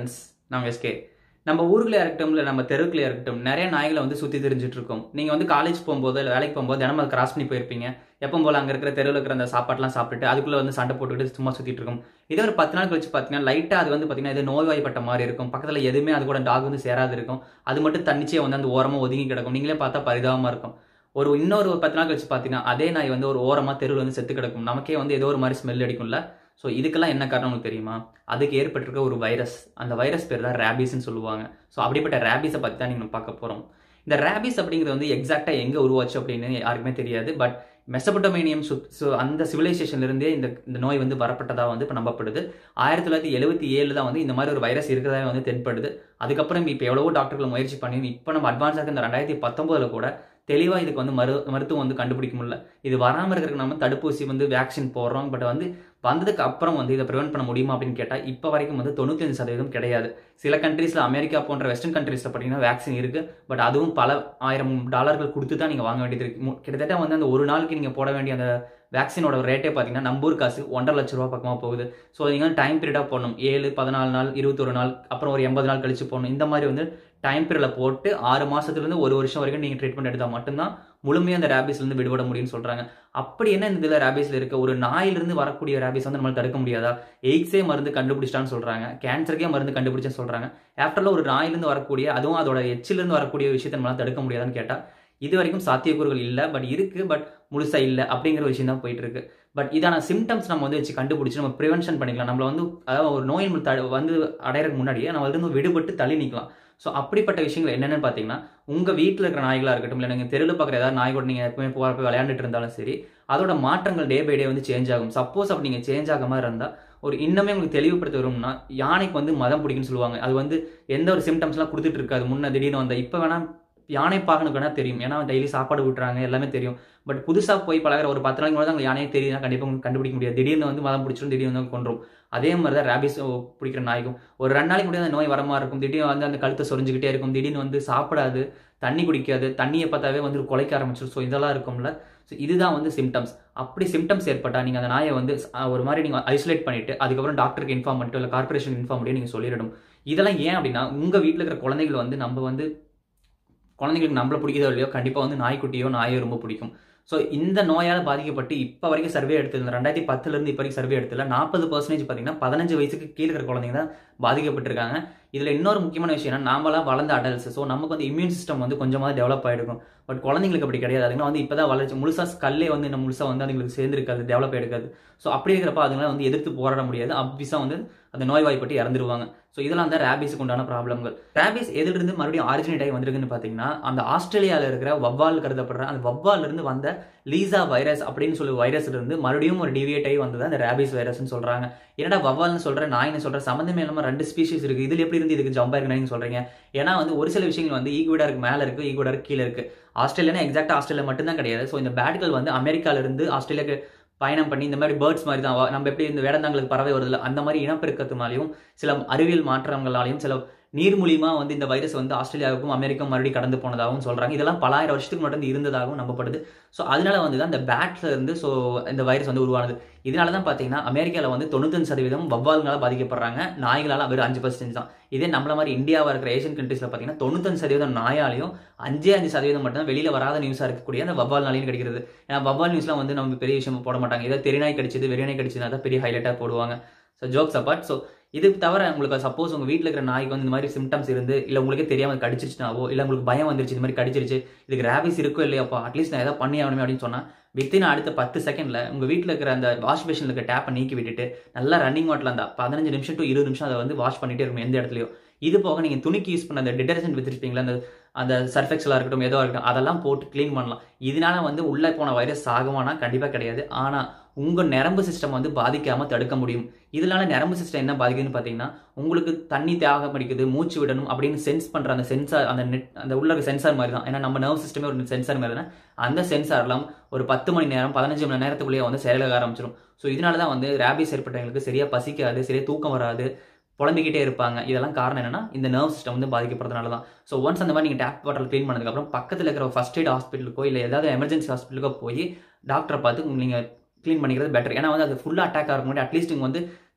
friends நாங்கள் SK நம்ம ஊருக்குள்ளே இருக்கட்டும் இல்லை நம்ம தெருக்குள்ளே இருக்கட்டும் நிறைய நாய்களை வந்து சுற்றி தெரிஞ்சுட்டு இருக்கோம் நீங்கள் வந்து காலேஜ் போகும்போது இல்லை வேலைக்கு போகும்போது தினமும் அதை கிராஸ் பண்ணி போயிருப்பீங்க எப்போ போல அங்கே இருக்கிற தெருவில் இருக்கிற அந்த சாப்பாடுலாம் சாப்பிட்டுட்டு அதுக்குள்ளே வந்து சண்டை போட்டுக்கிட்டு சும்மா சுற்றிட்டு இருக்கும் இதே ஒரு பத்து நாள் கழிச்சு பார்த்தீங்கன்னா லைட்டாக அது வந்து பார்த்தீங்கன்னா இது நோய்வாய்ப்பட்ட மாதிரி இருக்கும் பக்கத்தில் எதுவுமே அது கூட டாக் வந்து சேராது இருக்கும் அது மட்டும் தன்னிச்சையாக வந்து அந்த ஓரமாக ஒதுங்கி கிடக்கும் நீங்களே பார்த்தா பரிதாபமாக இருக்கும் ஒரு இன்னொரு ஒரு பத்து நாள் கழிச்சு பார்த்தீங்கன்னா அதே நாய் வந்து ஒரு ஓரமாக தெருவில் வந்து செத்து கிடக்கும் நமக்கே வந்து ஏதோ ஒரு மாதிரி ஸ்மெல் அடிக்கும்ல ஸோ இதுக்கெல்லாம் என்ன காரணம் உங்களுக்கு தெரியுமா அதுக்கு ஏற்பட்டிருக்க ஒரு வைரஸ் அந்த வைரஸ் பேர் தான் ரேபிஸ்ன்னு சொல்லுவாங்க ஸோ அப்படிப்பட்ட ரேபிஸை பற்றி தான் நீங்கள் பார்க்க போகிறோம் இந்த ரேபிஸ் அப்படிங்கிறது வந்து எக்ஸாக்டாக எங்கே உருவாச்சு அப்படின்னு யாருக்குமே தெரியாது பட் மெசபட்டோமேனியம் சுத் ஸோ அந்த சிவிலைசேஷன்லேருந்தே இந்த இந்த நோய் வந்து வரப்பட்டதாக வந்து இப்போ நம்பப்படுது ஆயிரத்தி தொள்ளாயிரத்தி எழுபத்தி ஏழு தான் வந்து இந்த மாதிரி ஒரு வைரஸ் இருக்கிறதா வந்து தென்படுது அதுக்கப்புறம் இப்போ எவ்வளவோ டாக்டர்கள் முயற்சி பண்ணி இப்போ நம்ம அட்வான்ஸாக இருக்க இந்த ரெண்டாயிரத்தி பத்தொம்போதில் கூட தெளிவாக இதுக்கு வந்து மரு மருத்துவம் வந்து கண்டுபிடிக்க முடியல இது வராமல் இருக்கிறதுக்கு நம்ம தடுப்பூசி வந்து வேக்சின் போடுறோம் பட் வந்து வந்ததுக்கு அப்புறம் வந்து இதை ப்ரிவென்ட் பண்ண முடியுமா அப்படின்னு கேட்டால் இப்போ வரைக்கும் வந்து தொண்ணூத்தஞ்சு சதவீதம் கிடையாது சில கண்ட்ரீஸில் அமெரிக்கா போன்ற வெஸ்டர்ன் கண்ட்ரீஸில் பார்த்தீங்கன்னா வேக்சின் இருக்குது பட் அதுவும் பல ஆயிரம் டாலர்கள் கொடுத்து தான் நீங்கள் வாங்க வேண்டியது இருக்கு மு- கிட்டத்தட்ட வந்து அந்த ஒரு நாளுக்கு நீங்கள் போட வேண்டிய அந்த வேக்சினோட ரேட்டே பார்த்தீங்கன்னா நம்பூர் காசு ஒன்றரை லட்ச ரூபா பக்கமாக போகுது ஸோ நீங்கள் டைம் பீரியடாக போடணும் ஏழு பதினாலு நாள் இருபத்தொரு நாள் அப்புறம் ஒரு எண்பது நாள் கழிச்சு போடணும் இந்த மாதிரி வந்து டைம் பீரியடில் போட்டு ஆறு மாசத்துலேருந்து ஒரு வருஷம் வரைக்கும் நீங்கள் ட்ரீட்மெண்ட் எடுத்தால் மட்டும்தான் முழுமையாக அந்த ரேபிஸ்லேருந்து விடுபட முடியும்னு சொல்கிறாங்க அப்படி என்ன இந்த இதில் ரேபிஸில் இருக்க ஒரு நாயிலிருந்து வரக்கூடிய ரேபிஸ் வந்து நம்மளால தடுக்க முடியாதா எய்ட்ஸே மருந்து கண்டுபிடிச்சிட்டான்னு சொல்கிறாங்க கேன்சருக்கே மருந்து கண்டுபிடிச்சேன்னு சொல்கிறாங்க ஆஃப்டரில் ஒரு நாயிலிருந்து வரக்கூடிய அதுவும் அதோட எச்சிலிருந்து வரக்கூடிய விஷயத்தை நம்மளால தடுக்க முடியாதான்னு கேட்டால் இது வரைக்கும் சாத்தியக்கூறுகள் இல்லை பட் இருக்குது பட் முழுசா இல்லை அப்படிங்கிற விஷயம் தான் போயிட்டு இருக்கு பட் இதான சிம்டம்ஸ் நம்ம வந்து வச்சு கண்டுபிடிச்சி நம்ம ப்ரிவென்ஷன் பண்ணிக்கலாம் நம்மள வந்து அதாவது ஒரு நோய் நம்ம த- வந்து அடையறதுக்கு முன்னாடியே நம்ம அதிலிருந்து விடுபட்டு தள்ளி நிற்கலாம் ஸோ அப்படிப்பட்ட விஷயங்கள் என்னென்னு பார்த்தீங்கன்னா உங்கள் வீட்டில் இருக்கிற நாய்களாக இருக்கட்டும் இல்லை நீங்கள் தெருவில் பார்க்குற ஏதாவது நாய் கூட நீங்கள் எப்பவுமே போகிற போய் விளையாண்டுட்டு இருந்தாலும் சரி அதோட மாற்றங்கள் டே பை டே வந்து சேஞ்ச் ஆகும் சப்போஸ் அப்படி நீங்கள் சேஞ்ச் ஆகாம இருந்தால் ஒரு இன்னமே உங்களுக்கு தெளிவுபடுத்த வரும்னா யானைக்கு வந்து மதம் பிடிக்குன்னு சொல்லுவாங்க அது வந்து எந்த ஒரு சிம்டம்ஸ்லாம் கொடுத்துட்டு இருக்காது முன்ன திடீர்னு வந்த இப்போ வேணா யானை பார்க்கணுக்கு வேணா தெரியும் ஏன்னா டெய்லி சாப்பாடு விட்டுறாங்க எல்லாமே தெரியும் பட் புதுசாக போய் பழகுற ஒரு பத்து நாளைக்கு முன்னாடி அந்த யானையே தெரியுதுன்னா கண்டிப்பாக உங்களுக்கு கண்டுபிடிக்க முடியாது திடீர்னு வந்து மதம் பிடிச்சிரும் திடீர்னு வந்து கொன்றும் அதே மாதிரி தான் ரேபிஸ் பிடிக்கிற நாய்க்கும் ஒரு ரெண்டு நாளைக்கு முன்னாடி அந்த நோய் வர மாதிரி இருக்கும் திடீர்னு வந்து அந்த கழுத்தை சொரிஞ்சுக்கிட்டே இருக்கும் திடீர்னு வந்து சாப்பிடாது தண்ணி குடிக்காது தண்ணியை பார்த்தாவே வந்து குலைக்க ஆரம்பிச்சிடும் ஸோ இதெல்லாம் இருக்கும்ல ஸோ இதுதான் வந்து சிம்டம்ஸ் அப்படி சிம்டம்ஸ் ஏற்பட்டால் நீங்கள் அந்த நாயை வந்து அஹ், ஒரு மாதிரி நீங்கள் ஐசோலேட் பண்ணிட்டு அதுக்கப்புறம் டாக்டருக்கு இன்ஃபார்ம் பண்ணிட்டு இல்லை கார்பரேஷன் இன்ஃபார்ம் பண்ணி நீங்கள் சொல்லிடணும் இதெல்லாம் ஏன் அப்படின்னா உங்கள் வீட்டில் இருக்கிற குழந்தைகள் வந்து நம்ம வந்து குழந்தைங்களுக்கு நம்மள பிடிக்குதோ இல்லையோ கண்டிப்பாக வந்து நாய்க்குட்டியோ நாயோ ரொம்ப பிடிக்கும் ஸோ இந்த நோயால் பாதிக்கப்பட்டு இப்போ வரைக்கும் சர்வே எடுத்தது ரெண்டாயிரத்தி பத்துலேருந்து இப்போ வரைக்கும் சர்வே எடுத்துல நாற்பது பர்சன்டேஜ் பார்த்தீங்கன்னா பதினஞ்சு வயசுக்கு கீழே இருக்கிற குழந்தைங்க தான் பாதிக்கப்பட்டிருக்காங்க இதில் இன்னொரு முக்கியமான விஷயம் என்ன நாமளாம் வளர்ந்த அடல்ட்ஸ் ஸோ நமக்கு வந்து இம்யூன் சிஸ்டம் வந்து கொஞ்சமாக டெவலப் ஆகிருக்கும் பட் குழந்தைங்களுக்கு அப்படி கிடையாது அதுங்க வந்து இப்போ தான் வளர்ச்சி முழுசாக கல்லே வந்து இன்னும் முழுசாக வந்து அதுங்களுக்கு சேர்ந்துருக்காது டெவலப் எடுக்காது ஸோ அப்படி இருக்கிறப்ப அதுங்களால வந்து எதிர்த்து போராட முடியாது அப்விஸாக வந்து அந்த நோய்வாய்ப்பட்டு இறந்துருவாங்க ஸோ இதெல்லாம் தான் ரேபிஸுக்கு உண்டான ப்ராப்ளம்கள் ரேபிஸ் எதிலிருந்து மறுபடியும் ஆரிஜினேட் ஆகி வந்திருக்குன்னு பார்த்தீங்கன்னா அந்த ஆஸ்திரேலியாவில் இருக்கிற வவ்வால் கருதப்படுற அந்த வவ்வால்ல இருந்து வந்த லீசா வைரஸ் அப்படின்னு சொல்லி வைரஸ்ல இருந்து மறுபடியும் ஒரு டிவியேட் ஆகி வந்தது அந்த ரேபிஸ் வைரஸ்னு சொல்றாங்க என்னடா வவ்வால்னு சொல்ற நாயின்னு சொல்ற சம்மந்தமே இல்லாம ரெண்டு ஸ்பீஷிஸ் இருக்கு இதுல எப்படி இருந்து இதுக்கு ஜம்ப் ஆயிருக்கு சொல்றீங்க ஏன்னா வந்து ஒரு சில விஷயங்கள் வந்து ஈக்குவடாருக்கு மேல இருக்கு ஈக்குவடாருக்கு கீழே இருக்கு ஆஸ்திரேலியா எக்ஸாக்டா ஆஸ்திரேலியா மட்டும்தான் கிடையாது ஸோ இந்த பேட்கள் வந்து அமெரிக்கால இருந்து ஆஸ்திரேலியாக்கு பயணம் பண்ணி இந்த மாதிரி பேர்ட்ஸ் மாதிரி தான் வ- நம்ம எப்படி இந்த வேடந்தாங்களுக்கு பறவை வருதுல்ல அந்த மாதிரி இனப்பெருக்கத்தினாலையும் சில அறிவியல் மாற்றங்களாலையும் சில நீர் மூலியமா வந்து இந்த வைரஸ் வந்து ஆஸ்திரேலியாவுக்கும் அமெரிக்கா மறுபடியும் கடந்து போனதாகவும் சொல்றாங்க இதெல்லாம் பல ஆயிரம் வருஷத்துக்கு மட்டும் இருந்ததாகவும் நம்பப்படுது ஸோ அதனால வந்து தான் இந்த பேட்ல இருந்து ஸோ இந்த வைரஸ் வந்து உருவானது இதனால தான் பார்த்தீங்கன்னா அமெரிக்காவில் வந்து தொண்ணூத்தஞ்சு சதவீதம் வவ்வால்களால் பாதிக்கப்படுறாங்க நாய்களால் வெறும் அஞ்சு பர்சன்டேஜ் தான் இதே நம்மள மாதிரி இந்தியாவாக இருக்கிற ஏஷியன் கண்ட்ரீஸில் பார்த்தீங்கன்னா தொண்ணூத்தஞ்சு சதவீதம் நாயாலையும் அஞ்சே அஞ்சு சதவீதம் மட்டும் தான் வெளியில் வராத நியூஸாக இருக்கக்கூடிய அந்த வவ்வால்னாலையும் கிடைக்கிறது ஏன்னா வவ்வால் நியூஸ்லாம் வந்து நம்ம பெரிய விஷயம் போட மாட்டாங்க ஏதோ தெரியநாய் கடிச்சது வெறிநாய் கடிச்சதுனா தான் பெரிய ஹைலைட்டாக போடுவாங்க ஸோ ஜோக்ஸ் அப்பார்ட் ஸோ இது தவிர உங்களுக்கு சப்போஸ் உங்கள் வீட்டில் இருக்கிற நாய்க்கு வந்து இந்த மாதிரி சிம்டம்ஸ் இருந்து இல்லை உங்களுக்கே தெரியாமல் கடிச்சிருச்சுனாவோ இல்லை உங்களுக்கு பயம் வந்துருச்சு இந்த மாதிரி கடிச்சிருச்சு இதுக்கு ரேபிஸ் இருக்கோ இல்லையாப்பா அட்லீஸ்ட் நான் ஏதாவது பண்ணி ஆகணுமே அப்படின்னு சொன்னால் வித்தின் அடுத்த பத்து செகண்டில் உங்கள் வீட்டில் இருக்கிற அந்த வாஷ் பேஷனில் இருக்க டேப்பை நீக்கி விட்டுட்டு நல்லா ரன்னிங் வாட்டரில் அந்த பதினஞ்சு நிமிஷம் டு இருபது நிமிஷம் அதை வந்து வாஷ் பண்ணிட்டே இருக்கும் எந்த இடத்துலையும் இது போக நீங்கள் துணிக்கு யூஸ் பண்ண அந்த டிடர்ஜென்ட் வச்சிருப்பீங்களா அந்த அந்த சர்ஃபெக்ஸலாக இருக்கட்டும் ஏதோ இருக்கட்டும் அதெல்லாம் போட்டு க்ளீன் பண்ணலாம் இதனால வந்து உள்ளே போன வைரஸ் ஆகுமானா கண்டிப்பாக கிடையாது ஆனால் உங்கள் நரம்பு சிஸ்டம் வந்து பாதிக்காமல் தடுக்க முடியும் இதனால நரம்பு சிஸ்டம் என்ன பாதிக்குதுன்னு பார்த்தீங்கன்னா உங்களுக்கு தண்ணி தேகம் அடிக்குது மூச்சு விடணும் அப்படின்னு சென்ஸ் பண்ணுற அந்த சென்சார் அந்த நெட் அந்த உள்ள சென்சார் மாதிரி தான் ஏன்னா நம்ம நர்வ் சிஸ்டமே ஒரு சென்சார் மாதிரி தான் அந்த சென்சார்லாம் ஒரு பத்து மணி நேரம் பதினஞ்சு மணி நேரத்துக்குள்ளேயே வந்து செயலாக ஆரம்பிச்சிடும் ஸோ இதனால தான் வந்து ரேபிஸ் ஏற்பட்டவங்களுக்கு சரியாக பசிக்காது சரியாக தூக்கம் வராது புலம்பிக்கிட்டே இருப்பாங்க இதெல்லாம் காரணம் என்னன்னா இந்த நர்வ் சிஸ்டம் வந்து பாதிக்கப்படுறதுனால தான் ஸோ ஒன்ஸ் அந்த மாதிரி நீங்கள் டேப் வாட்டர் க்ளீன் பண்ணதுக்கப்புறம் பக்கத்தில் இருக்கிற ஃபர்ஸ்ட் எய்ட் ஹாஸ்பிட்டலுக்கோ இல்லை ஏதாவது எமர்ஜென்சி ஹாஸ்பிட்டலுக்கோ போய் டாக்டரை பார்த்து நீங்கள் க்ளீன் பண்ணிக்கிறது பெட்டர் ஏன்னா வந்து அது ஃபுல்லாக அட்டாக் ஆகும் முன்னாடி அட்லீஸ்ட் நீங்கள் வந்து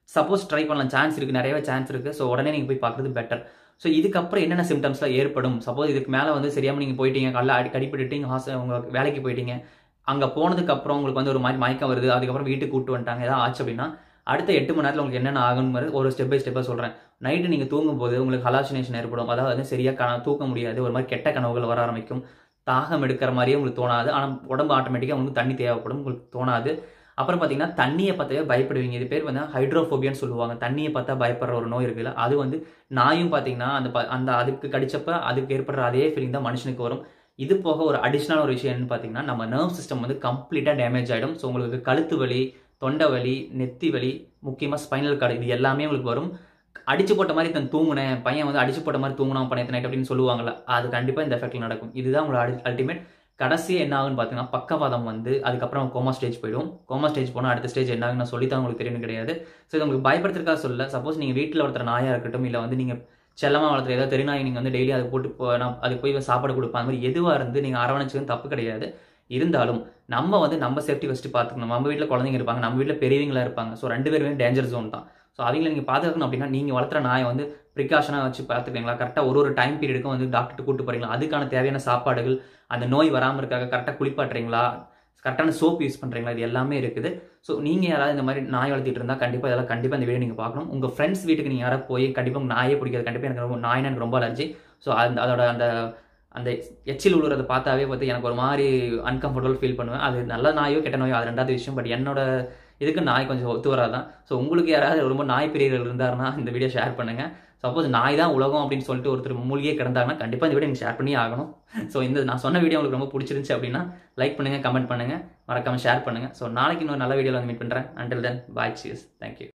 சப்போஸ் ட்ரை பண்ணலாம் சான்ஸ் இருக்குது நிறையவே சான்ஸ் இருக்குது ஸோ உடனே நீங்கள் போய் பார்க்குறது பெட்டர் ஸோ இதுக்கப்புறம் என்னென்ன சிம்டம்ஸ்லாம் ஏற்படும் சப்போஸ் இதுக்கு மேலே வந்து சரியாமல் நீங்கள் போயிட்டீங்க காலைல அடி கடிப்பட்டுட்டு ஹாஸ் உங்கள் வேலைக்கு போயிட்டீங்க அங்கே போனதுக்கப்புறம் உங்களுக்கு வந்து ஒரு மாதிரி மயக்கம் வருது அதுக்கப்புறம் வீட்டுக்கு கூட்டு வந்துட்டாங்க ஏதாவது ஆச்சு அப்படின்னா அடுத்த எட்டு மணி நேரத்தில் உங்களுக்கு என்னென்ன ஆகுங்கிறது ஒரு ஸ்டெப் பை ஸ்டெப்பாக சொல்கிறேன் நைட்டு நீங்கள் தூங்கும்போது உங்களுக்கு ஹலாசினேஷன் ஏற்படும் அதாவது வந்து சரியாக கன தூக்க முடியாது ஒரு மாதிரி கெட்ட கனவுகள் வர ஆரம்பிக்கும் தாகம் எடுக்கிற மாதிரியே உங்களுக்கு தோணாது ஆனால் உடம்பு ஆட்டோமேட்டிக்காக உங்களுக்கு தண்ணி தேவைப்படும் உங்களுக்கு தோணாது அப்புறம் பார்த்தீங்கன்னா தண்ணியை பார்த்தாவே பயப்படுவீங்க இது பேர் வந்து ஹைட்ரோஃபோபியான்னு சொல்லுவாங்க தண்ணியை பார்த்தா பயப்படுற ஒரு நோய் இருக்குல்ல அது வந்து நாயும் பார்த்தீங்கன்னா அந்த ப- அந்த அதுக்கு கடிச்சப்ப அதுக்கு ஏற்படுற அதே ஃபீலிங் தான் மனுஷனுக்கு வரும் இது போக ஒரு அடிஷ்னல் ஒரு விஷயம் என்னன்னு பார்த்தீங்கன்னா நம்ம நர்வ் சிஸ்டம் வந்து கம்ப்ளீட்டாக டேமேஜ் ஆகிடும் ஸோ உங்களுக்கு கழுத்து வலி தொண்டை வலி நெத்தி வலி முக்கியமாக ஸ்பைனல் கார்டு இது எல்லாமே உங்களுக்கு வரும் அடிச்சு போட்ட மாதிரி தன் தூங்குனேன் பையன் வந்து அடிச்சு போட்ட மாதிரி தூங்கினான் பண்ண நைட் அப்படின்னு சொல்லுவாங்கல்ல அது கண்டிப்பாக இந்த எஃபெக்ட்ல நடக்கும் இதுதான் உங்களோட அல்டிமேட் கடைசியாக என்ன ஆகுன்னு பார்த்தீங்கன்னா பக்கவாதம் வந்து அதுக்கப்புறம் கோமா ஸ்டேஜ் போயிடும் கோமா ஸ்டேஜ் போனால் அடுத்த ஸ்டேஜ் என்ன ஆகுன்னு நான் சொல்லித்தான் உங்களுக்கு தெரியும் கிடையாது ஸோ இது உங்களுக்கு பயப்படுறதுக்காக சொல்ல சப்போஸ் நீங்கள் வீட்டில் வளர்த்துற நாயாக இருக்கட்டும் இல்லை வந்து நீங்கள் செல்லமாக வளர்த்துற ஏதாவது தெருநாய் நீங்கள் வந்து டெய்லி அதை போட்டு போ- நான் அதுக்கு போய் சாப்பாடு கொடுப்பேன் அந்த மாதிரி எதுவாக இருந்து நீங்கள் அரவணைச்சதும் தப்பு கிடையாது இருந்தாலும் நம்ம வந்து நம்ம சேஃப்டி ஃபஸ்ட்டு பார்த்துக்கணும் நம்ம வீட்டில் குழந்தைங்க இருப்பாங்க நம்ம வீட்டில் பெரியவங்களா இருப்பாங்க ஸோ ரெண்டு பேருமே டேஞ்சர் ஜோன் தான் ஸோ அவங்கள நீங்கள் பாதுகாக்கணும் அப்படின்னா நீங்கள் வளர்த்துற நாயை வந்து ப்ரிகாஷனாக வச்சு பார்த்துக்கிறீங்களா கரெக்டாக ஒரு ஒரு டைம் பீரியடுக்கும் வந்து டாக்டர்கிட்ட கூட்டு போறீங்களா அதுக்கான தேவையான சாப்பாடுகள் அந்த நோய் வராமல் இருக்காக கரெக்டாக குளிப்பாட்டுறீங்களா கரெக்டான சோப் யூஸ் பண்ணுறீங்களா இது எல்லாமே இருக்குது ஸோ நீங்கள் யாராவது இந்த மாதிரி நாய் வளர்த்திட்டு இருந்தால் கண்டிப்பாக இதெல்லாம் கண்டிப்பாக இந்த வீடியோ நீங்கள் பார்க்கணும் உங்கள் ஃப்ரெண்ட்ஸ் வீட்டுக்கு நீங்கள் யாராவது போய் கண்டிப்பாக உங்க நாயே பிடிக்காது கண்டிப்பாக எனக்கு ரொம்ப நாய்னா எனக்கு ரொம்ப அலர்ஜி ஸோ அந்த அதோட அந்த அந்த எச்சில் உழுறதை பார்த்தாவே பார்த்து எனக்கு ஒரு மாதிரி அன்கம்ஃபர்டபுள் ஃபீல் பண்ணுவேன் அது நல்ல நாயோ கெட்ட நாயோ அது ரெண்டாவது விஷயம் பட் என்னோட இதுக்கு நாய் கொஞ்சம் ஒத்து வராதான் ஸோ உங்களுக்கு யாராவது ரொம்ப நாய் பிரியர்கள் இருந்தாருன்னா இந்த வீடியோ ஷேர் பண்ணுங்க சப்போஸ் நாய் தான் உலகம் அப்படின்னு சொல்லிட்டு ஒருத்தர் மூலிகையே கிடந்தாங்கன்னா கண்டிப்பாக இந்த வீடியோ நீங்கள் ஷேர் பண்ணி ஆகணும் ஸோ இந்த நான் சொன்ன வீடியோ உங்களுக்கு ரொம்ப பிடிச்சிருந்துச்சு அப்படின்னா லைக் பண்ணுங்க கமெண்ட் பண்ணுங்க மறக்காம ஷேர் பண்ணுங்க ஸோ நாளைக்கு இன்னொரு நல்ல வீடியோவில் வந்து மீட் பண்ணுறேன் அண்டில் தென் பாய் சீஸ் தேங்க்யூ